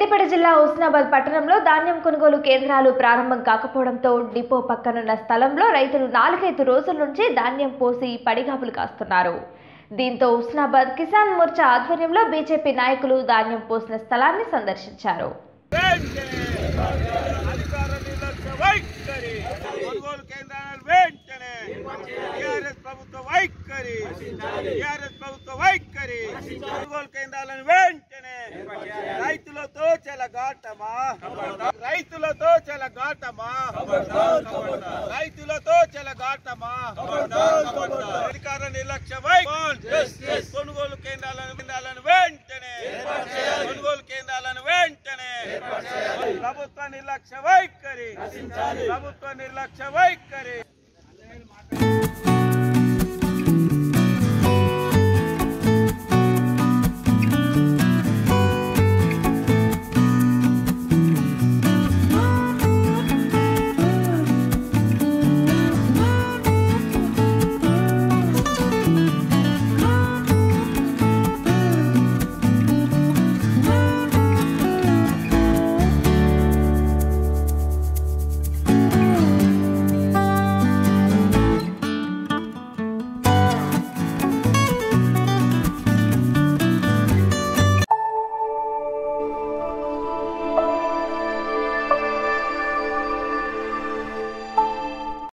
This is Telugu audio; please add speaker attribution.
Speaker 1: సిద్దిపేట జిల్లా హుస్నాబాద్ పట్టణంలో ధాన్యం కొనుగోలు కేంద్రాలు ప్రారంభం కాకపోవడంతో డిపో పక్కనున్న స్థలంలో రైతులు నాలుగైదు రోజుల నుంచి ధాన్యం పోసి పడిగాపులు కాస్తున్నారు దీంతో హుస్నాబాద్ కిసాన్ మోర్చా ఆధ్వర్యంలో బీజేపీ నాయకులు ధాన్యం పోసిన స్థలాన్ని సందర్శించారు
Speaker 2: అధికార నిర్లక్ష్య వైఖరి కొనుగోలు కేంద్రాలు వెంటనే టిఆర్ఎస్ ప్రభుత్వ వైఖరి టిఆర్ఎస్ ప్రభుత్వ వైఖరి కొనుగోలు కేంద్రాలను వెంటనే రైతులతో చెలగాటమా రైతులతో చెలగాటమా రైతులతో చెలగాటమా అధికార నిర్లక్ష్య వైఖరి కొనుగోలు కేంద్రాలను కేంద్రాలను వెంటనే కొనుగోలు కేంద్రాలను వెంటనే ప్రభుత్వ నిర్లక్ష్య వైఖరి ప్రభుత్వ నిర్లక్ష్య వైఖరి